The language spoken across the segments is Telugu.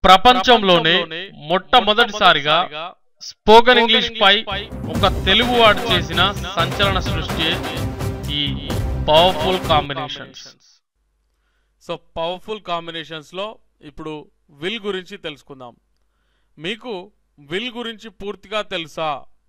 ప్రపంచంలోనే మొట్టమొదటిసారిగా స్పోకెన్ ఇంగ్లీష్ పై ఒక తెలుగు వాడు చేసిన సంచలన సృష్టి ఈ పవర్ఫుల్ కాంబినేషన్స్ సో పవర్ఫుల్ కాంబినేషన్స్లో ఇప్పుడు విల్ గురించి తెలుసుకుందాం మీకు విల్ గురించి పూర్తిగా తెలుసా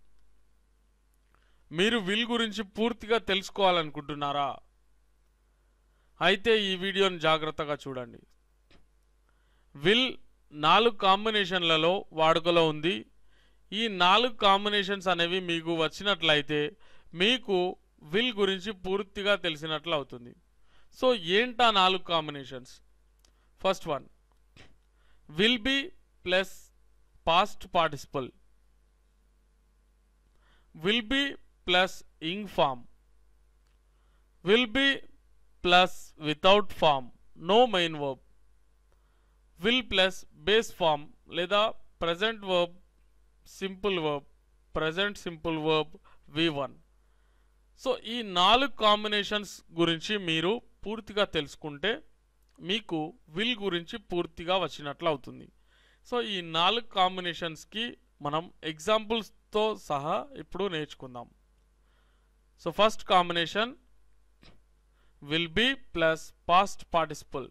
మీరు విల్ గురించి పూర్తిగా తెలుసుకోవాలనుకుంటున్నారా అయితే ఈ వీడియోని జాగ్రత్తగా చూడండి విల్ నాలుగు కాంబినేషన్లలో వాడుకలో ఉంది ఈ నాలుగు కాంబినేషన్స్ అనేవి మీకు వచ్చినట్లయితే మీకు విల్ గురించి పూర్తిగా తెలిసినట్లు అవుతుంది సో ఏంటా నాలుగు combinations first one will be plus past participle will be plus ing form will be plus without form no main verb will plus base form లేదా present verb simple verb present simple verb V one so ఈ నాలుగు కాంబినేషన్స్ గురించి మీరు పూర్తిగా తెలుసుకుంటే మీకు విల్ గురించి పూర్తిగా వచ్చినట్లు అవుతుంది సో ఈ నాలుగు కాంబినేషన్స్కి మనం ఎగ్జాంపుల్స్తో సహా ఇప్పుడు నేర్చుకుందాం so first combination will be plus past participle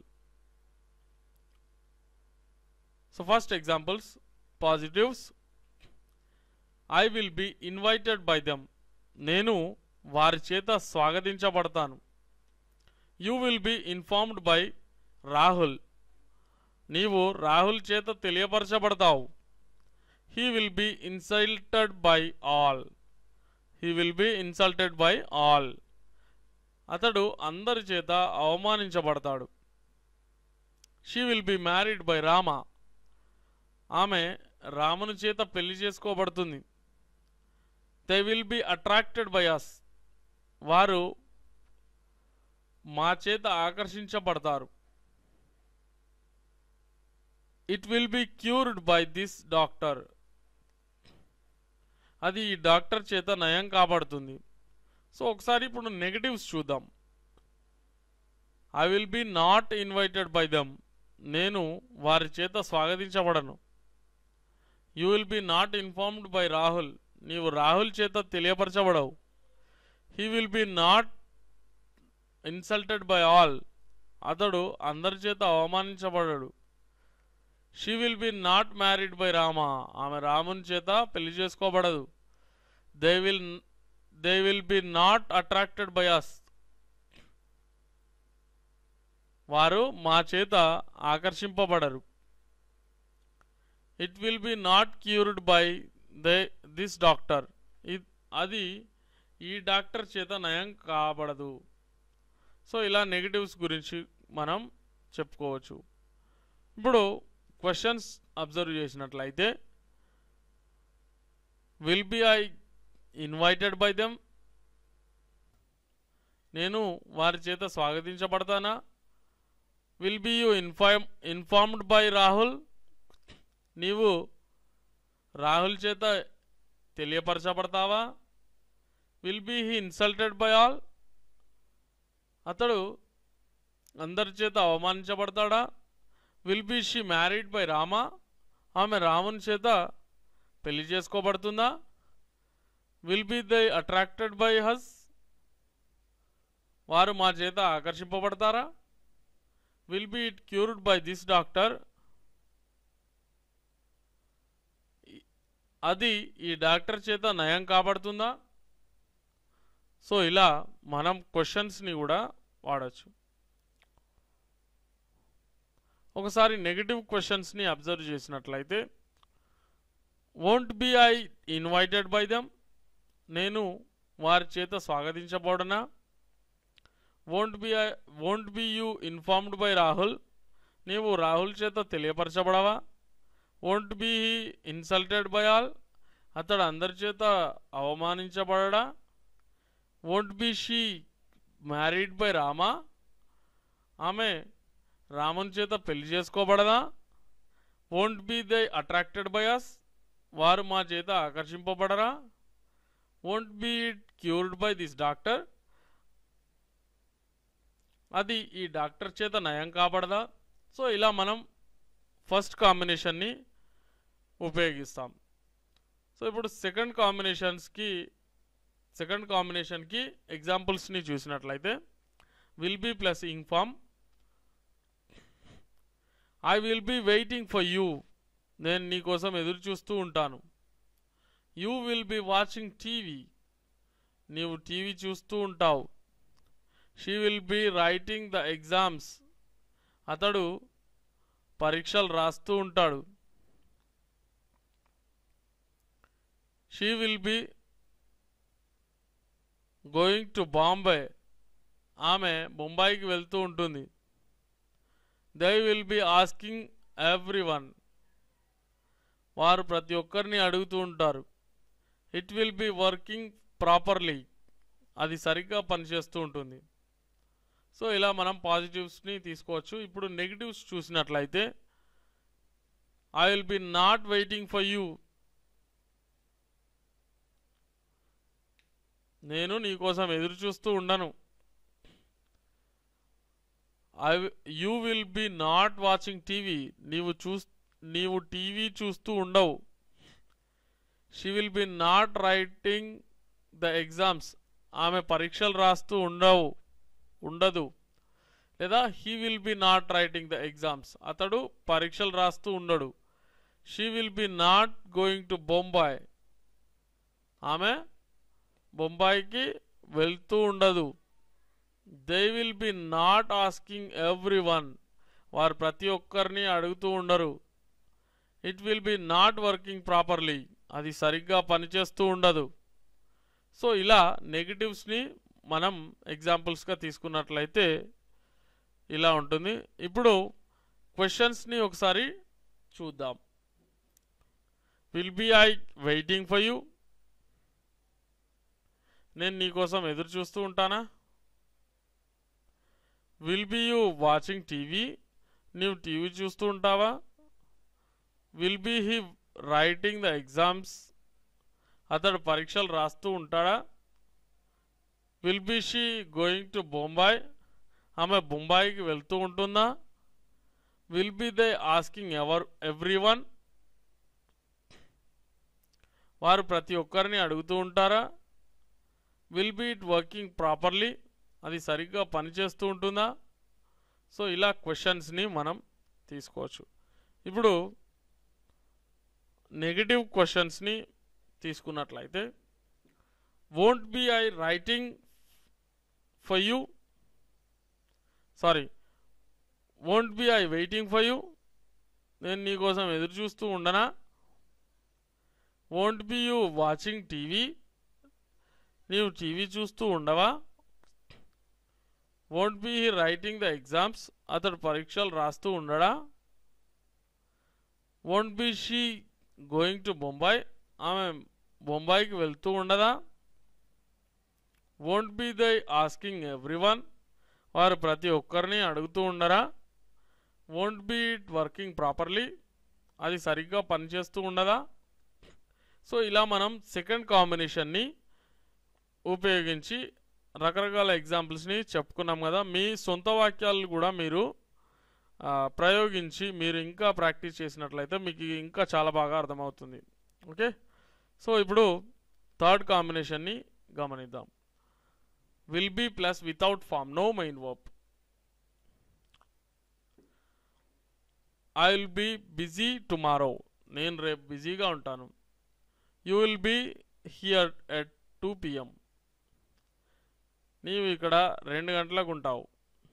so first examples positives I will be invited by them నేను వారి చేత స్వాగతించబడతాను you will be informed by Rahul నీవు రాహుల్ చేత తెలియపరచబడతావు he will be insulted by all he will be insulted by all అతడు అందరి చేత అవమానించబడతాడు she will be married by Rama ఆమె రాముని చేత పెళ్లి చేసుకోబడుతుంది they will be attracted by us వారు మా చేత ఆకర్షించబడతారు it will be cured by this doctor అది ఈ డాక్టర్ చేత నయం కాబడుతుంది సో ఒకసారి ఇప్పుడు నెగటివ్స్ చూద్దాం I will be not invited by them నేను వారి చేత స్వాగతించబడను you will be not informed by Rahul నీవు రాహుల్ చేత తెలియపరచబడవు he will be not insulted by all అతడు అందరి చేత అవమానించబడడు she will be not married by Rama ఆమె రాముని చేత పెళ్లి చేసుకోబడదు they will they will be not attracted by us వారు మా చేత ఆకర్షింపబడరు it will be not cured by they this doctor అది ఈ డాక్టర్ చేత నయం కాబడదు సో ఇలా నెగిటివ్స్ గురించి మనం చెప్పుకోవచ్చు ఇప్పుడు క్వశ్చన్స్ అబ్జర్వ్ చేసినట్లయితే will be I invited by them నేను వారి చేత స్వాగతించబడతానా will be you inform informed by Rahul నీవు రాహుల్ చేత తెలియపరచబడతావా will be he insulted by all అతడు అందరి చేత అవమానించబడతాడా will be she married by Rama ఆమె రాముని చేత పెళ్లి చేసుకోబడుతుందా will be they attracted by us వారు మా చేత ఆకర్షింపబడతారా will be it cured by this doctor అది ఈ డాక్టర్ చేత నయం కాబడుతుందా సో ఇలా మనం క్వశ్చన్స్ని కూడా వాడచ్చు ఒకసారి నెగిటివ్ క్వశ్చన్స్ని అబ్జర్వ్ చేసినట్లయితే won't be I invited by them నేను వారి చేత స్వాగతించబడనా won't be I won't be you informed by Rahul నీవు రాహుల్ చేత తెలియపరచబడవా won't be he insulted by all అతడు అందరి చేత అవమానించబడడా won't be she married by Rama ఆమె రాముని చేత పెళ్లి చేసుకోబడదా won't be they attracted by us వారు మా చేత ఆకర్షింపబడరా won't be it cured by this doctor అది ఈ డాక్టర్ చేత నయం కాబడదా సో ఇలా మనం ఫస్ట్ కాంబినేషన్ని ఉపయోగిస్తాం సో ఇప్పుడు సెకండ్ కాంబినేషన్స్కి సెకండ్ కాంబినేషన్కి ఎగ్జాంపుల్స్ని చూసినట్లయితే will be plus ing form I will be waiting for you నేను నీ కోసం ఎదురు చూస్తూ ఉంటాను you will be watching TV నీవు టీవీ చూస్తూ ఉంటావు she will be writing the exams అతడు పరీక్షలు రాస్తూ ఉంటాడు she will be going to Bombay ఆమె బొంబాయికి వెళ్తూ ఉంటుంది they will be asking everyone వారు ప్రతి ఒక్కరిని అడుగుతూ ఉంటారు it will be working properly అది సరిగ్గా పనిచేస్తూ ఉంటుంది సో ఇలా మనం పాజిటివ్స్ని తీసుకోవచ్చు ఇప్పుడు నెగిటివ్స్ చూసినట్లయితే I will be not waiting for you నేను నీ కోసం ఎదురు చూస్తూ ఉండను I you will be not watching TV నీవు చూస్ నీవు టీవీ చూస్తూ ఉండవు she will be not writing the exams ఆమె పరీక్షలు రాస్తూ ఉండవు ఉండదు లేదా he will be not writing the exams అతడు పరీక్షలు రాస్తూ ఉండడు she will be not going to Bombay ఆమె బొంబాయికి వెళ్తూ ఉండదు they will be not asking everyone వారు ప్రతి ఒక్కరిని అడుగుతూ ఉండరు it will be not working properly అది సరిగ్గా పనిచేస్తూ ఉండదు సో ఇలా నెగిటివ్స్ని మనం ఎగ్జాంపుల్స్గా తీసుకున్నట్లయితే ఇలా ఉంటుంది ఇప్పుడు క్వశ్చన్స్ని ఒకసారి చూద్దాం will be I waiting for you నేను నీకోసం ఎదురు చూస్తూ ఉంటానా will be you watching TV నీవు టీవీ చూస్తూ ఉంటావా will be he writing the exams అతడు పరీక్షలు రాస్తూ ఉంటాడా will be she going to Bombay ఆమె బొంబాయికి వెళ్తూ ఉంటుందా will be they asking ever everyone వారు ప్రతి ఒక్కరిని అడుగుతూ ఉంటారా will be it working properly అది సరిగ్గా పనిచేస్తూ ఉంటుందా సో ఇలా క్వశ్చన్స్ని మనం తీసుకోవచ్చు ఇప్పుడు నెగిటివ్ క్వశ్చన్స్ని తీసుకున్నట్లయితే won't be I writing for you sorry won't be I waiting for you నేను నీకోసం ఎదురు చూస్తూ ఉండనా won't be you watching TV నీవు టీవీ చూస్తూ ఉండవా won't be he writing the exams అతడు పరీక్షలు రాస్తూ ఉండడా won't be she going to Bombay ఆమె బొంబాయికి వెళ్తూ ఉండదా won't be they asking everyone వారు ప్రతి ఒక్కరిని అడుగుతూ ఉండరా won't be it working properly అది సరిగ్గా పనిచేస్తూ ఉండదా సో ఇలా మనం సెకండ్ కాంబినేషన్ని ఉపయోగించి రకరకాల ఎగ్జాంపుల్స్ని చెప్పుకున్నాం కదా మీ సొంత వాక్యాలు కూడా మీరు ఆ, ప్రయోగించి మీరు ఇంకా ప్రాక్టీస్ చేసినట్లయితే మీకు ఇంకా చాలా బాగా అర్థమవుతుంది ఓకే సో ఇప్పుడు థర్డ్ కాంబినేషన్ని గమనిద్దాం will be plus without form no main verb I will be busy tomorrow నేను రేపు బిజీగా ఉంటాను you will be here at two PM నీవు ఇక్కడ రెండు గంటలకు ఉంటావు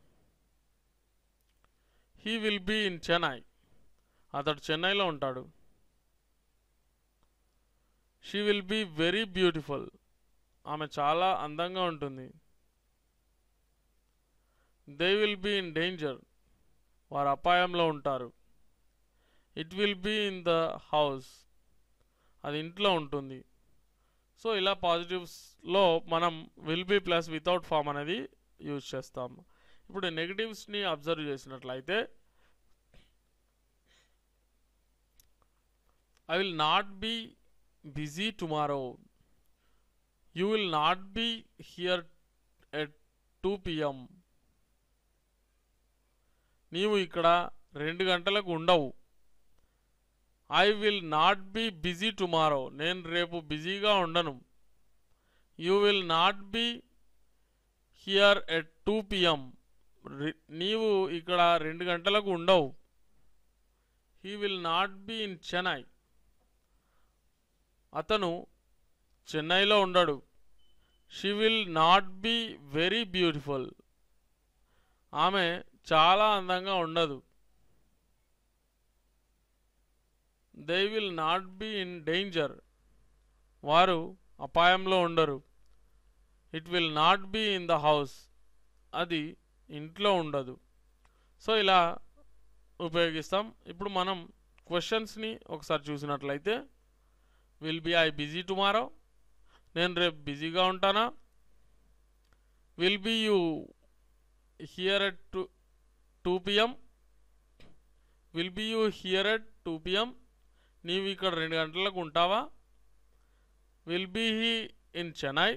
he will be in Chennai అతడు చెన్నైలో ఉంటాడు she will be very beautiful ఆమె చాలా అందంగా ఉంటుంది they will be in danger వారు అపాయంలో ఉంటారు it will be in the house అది ఇంట్లో ఉంటుంది సో ఇలా పాజిటివ్స్లో మనం will be plus without form అనేది యూజ్ చేస్తాం ఇప్పుడు నెగిటివ్స్ని అబ్జర్వ్ చేసినట్లయితే I will not be busy tomorrow you will not be here at two PM నీవు ఇక్కడ రెండు గంటలకు ఉండవు I will not be busy tomorrow నేను రేపు బిజీగా ఉండను you will not be here at two PM నీవు ఇక్కడ రెండు గంటలకు ఉండవు he will not be in Chennai అతను చెన్నైలో ఉండడు she will not be very beautiful ఆమె చాలా అందంగా ఉండదు they will not be in danger వారు అపాయంలో ఉండరు it will not be in the house అది ఇంట్లో ఉండదు సో ఇలా ఉపయోగిస్తాం ఇప్పుడు మనం క్వశ్చన్స్ని ఒకసారి చూసినట్లయితే will be I busy tomorrow నేను రేపు బిజీగా ఉంటానా will be you here at two two PM will be you here at two PM నీవు ఇక్కడ రెండు గంటలకు ఉంటావా will be he in Chennai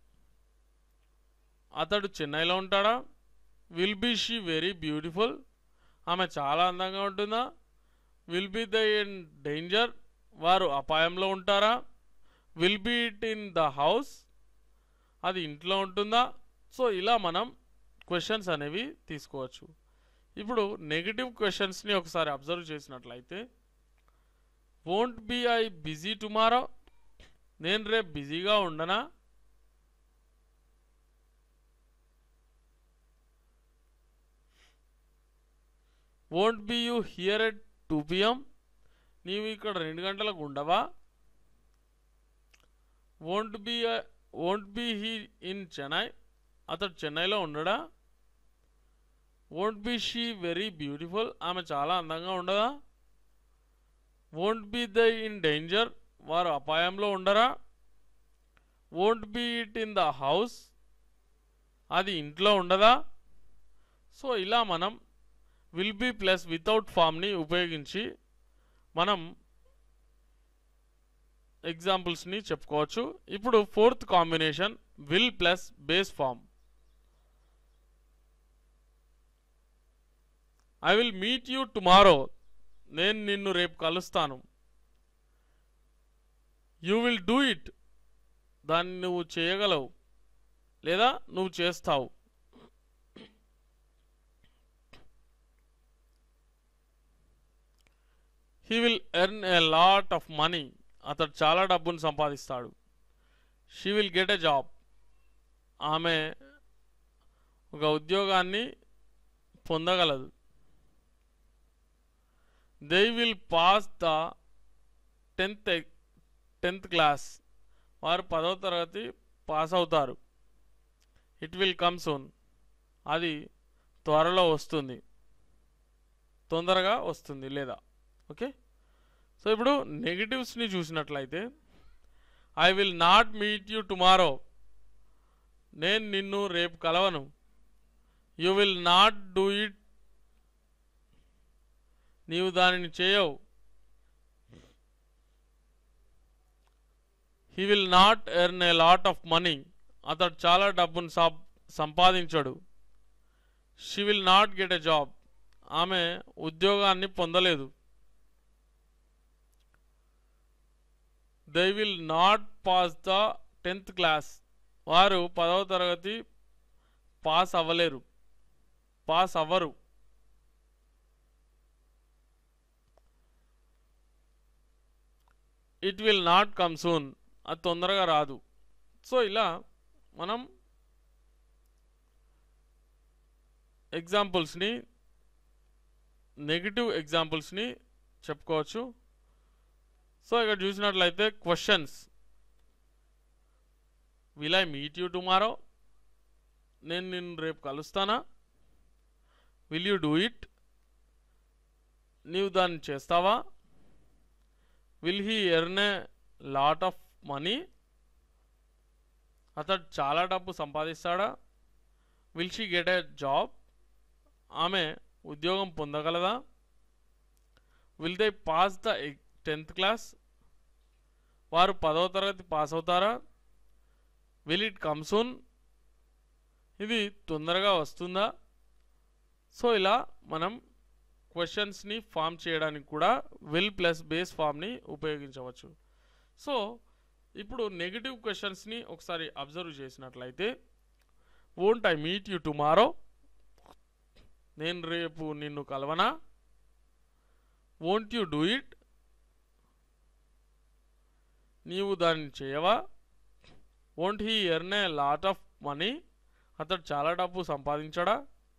అతడు చెన్నైలో ఉంటాడా will be she very beautiful ఆమె చాలా అందంగా ఉంటుందా will be the in danger వారు అపాయంలో ఉంటారా will be it in the house అది ఇంట్లో ఉంటుందా సో ఇలా మనం క్వశ్చన్స్ అనేవి తీసుకోవచ్చు ఇప్పుడు నెగిటివ్ క్వశ్చన్స్ని ఒకసారి అబ్జర్వ్ చేసినట్లయితే won't be I busy tomorrow నేను రేపు బిజీగా ఉండనా won't be you here at two PM నీవు ఇక్కడ రెండు గంటలకు ఉండవా won't be won't be he in Chennai అతడు చెన్నైలో ఉండడా won't be she very beautiful ఆమె చాలా అందంగా ఉండదా won't be the in danger వారు అపాయంలో ఉండరా won't be it in the house అది ఇంట్లో ఉండదా సో ఇలా మనం విల్ బీ ప్లస్ వితౌట్ ఫామ్ని ఉపయోగించి మనం ఎగ్జాంపుల్స్ని చెప్పుకోవచ్చు ఇప్పుడు fourth combination will plus base form I will meet you tomorrow నేను నిన్ను రేపు కలుస్తాను యూ విల్ డూ ఇట్ దాన్ని నువ్వు చేయగలవు లేదా నువ్వు చేస్తావు he will earn a lot of money అతడు చాలా డబ్బును సంపాదిస్తాడు she will get a job ఆమె ఒక ఉద్యోగాన్ని పొందగలదు they will pass the tenth tenth class వారు పదవ తరగతి పాస్ అవుతారు ఇట్ విల్ కమ్ సూన్ అది త్వరలో వస్తుంది తొందరగా వస్తుంది లేదా ఓకే సో ఇప్పుడు నెగిటివ్స్ని చూసినట్లయితే I will not meet you tomorrow నేను నిన్ను రేపు కలవను you will not do it నీవు దానిని చేయవు he will not earn a lot of money అతడు చాలా డబ్బును సం- సంపాదించడు she will not get a job ఆమె ఉద్యోగాన్ని పొందలేదు they will not pass the tenth class వారు పదవ తరగతి పాస్ అవ్వలేరు పాస్ అవ్వరు it will not come soon అది తొందరగా రాదు సో ఇలా మనం ఎగ్జాంపుల్స్ని నెగిటివ్ ఎగ్జాంపుల్స్ని చెప్పుకోవచ్చు సో ఇక్కడ చూసినట్లయితే questions will I meet you tomorrow నేను నిన్ను రేపు కలుస్తానా విల్ యూ డూ ఇట్ నీవు దాన్ని చేస్తావా will he earn a lot of money అతడు చాలా డబ్బు సంపాదిస్తాడా will she get a job ఆమె ఉద్యోగం పొందగలదా will they pass the tenth class వారు పదవ తరగతి పాస్ అవుతారా విల్ ఇట్ కమ్ సూన్ ఇది తొందరగా వస్తుందా సో ఇలా మనం క్వశ్చన్స్ని ఫామ్ చేయడానికి కూడా విల్ ప్లస్ బేస్ ఫామ్ని ఉపయోగించవచ్చు సో ఇప్పుడు నెగిటివ్ క్వశ్చన్స్ని ఒకసారి అబ్జర్వ్ చేసినట్లయితే won't I meet you tomorrow నేను రేపు నిన్ను కలవనా వోంట్ యు డూ ఇట్ నీవు దాన్ని చేయవా won't he earn a lot of money అతడు చాలా డబ్బు సంపాదించడా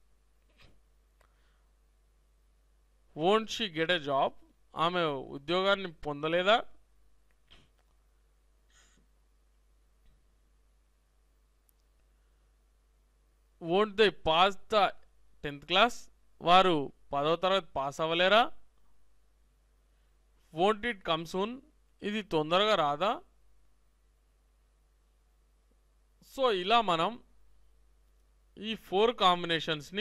won't she get a job ఆమె ఉద్యోగాన్ని పొందలేదా won't they pass the tenth class వారు పదవ తరగతి పాస్ అవ్వలేరా వోంట్ ఇట్ కమ్ సూన్ ఇది తొందరగా రాదా సో ఇలా మనం ఈ ఫోర్ కాంబినేషన్స్ని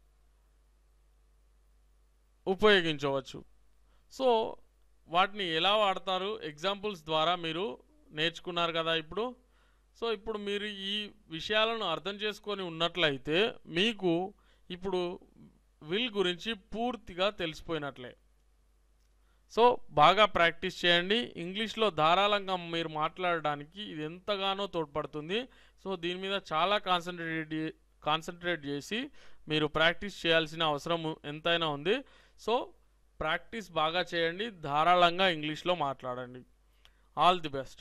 ఉపయోగించవచ్చు సో వాటిని ఎలా వాడతారు ఎగ్జాంపుల్స్ ద్వారా మీరు నేర్చుకున్నారు కదా ఇప్పుడు సో ఇప్పుడు మీరు ఈ విషయాలను అర్థం చేసుకొని ఉన్నట్లయితే మీకు ఇప్పుడు విల్ గురించి పూర్తిగా తెలిసిపోయినట్లే సో బాగా ప్రాక్టీస్ చేయండి ఇంగ్లీష్లో ధారాళంగా మీరు మాట్లాడడానికి ఇది ఎంతగానో తోడ్పడుతుంది సో దీని మీద చాలా కాన్సన్ట్రేట్ కాన్సన్ట్రేట్ చేసి మీరు ప్రాక్టీస్ చేయాల్సిన అవసరం ఎంతైనా ఉంది సో ప్రాక్టీస్ బాగా చేయండి ధారాళంగా ఇంగ్లీష్లో మాట్లాడండి ఆల్ ది బెస్ట్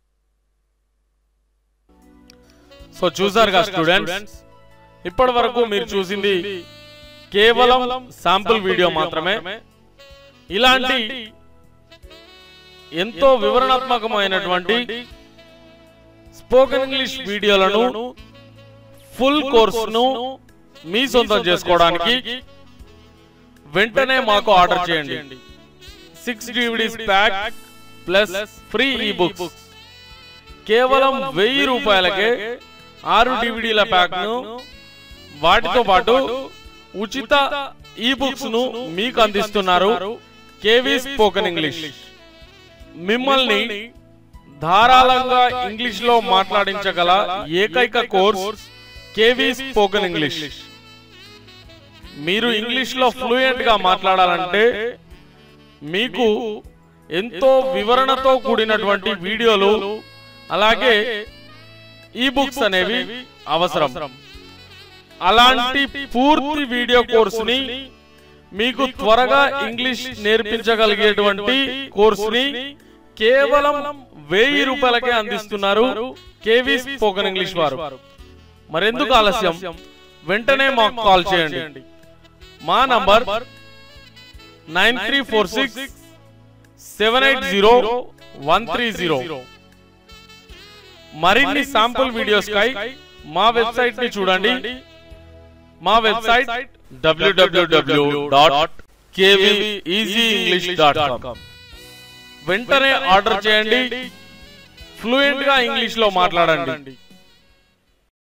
సో చూసారుగా స్టూడెంట్స్ ఇప్పటి వరకు మీరు చూసింది కేవలం శాంపుల్ వీడియో మాత్రమే ఇలాంటి ఎంతో వివరణాత్మకమైనటువంటి స్పోకెన్ ఇంగ్లీష్ వీడియోలను ఫుల్ కోర్సును మీ సొంతం చేసుకోవడానికి వెంటనే మాకు ఆర్డర్ చేయండి six DVDs pack plus free ebooks కేవలం వెయ్యి రూపాయలకే ఆరు డివిడీల ప్యాక్ ను వాటితో పాటు ఉచిత ఈ బుక్స్ ను మీకు అందిస్తున్నారు కేవీ స్పోకెన్ ఇంగ్లీష్ మిమ్మల్ని ధారాళంగా ఇంగ్లీష్ లో మాట్లాడించగల ఏకైక కోర్స్ కేవీ స్పోకెన్ ఇంగ్లీష్ మీరు ఇంగ్లీష్ లో ఫ్లూయెంట్ గా మాట్లాడాలంటే మీకు ఎంతో వివరణతో కూడినటువంటి వీడియోలు అలాగే ఈ బుక్స్ అనేవి అవసరం అలాంటి పూర్తి వీడియో కోర్సుని మీకు త్వరగా ఇంగ్లీష్ నేర్పించగలిగేటువంటి కోర్సుని కేవలం వెయ్యి రూపాయలకే అందిస్తున్నారు కేవీ స్పోకెన్ ఇంగ్లీష్ వారు మరెందుకు ఆలస్యం వెంటనే మాకు కాల్ చేయండి మా number nine three four six seven eight zero one three zero మరిన్ని శాంపుల్ వీడియోస్ కై మా వెబ్సైట్ ని చూడండి మా website W W W dot English dot com వెంటనే ఆర్డర్ చేయండి ఫ్లూయెంట్ గా ఇంగ్లీష్ లో మాట్లాడండి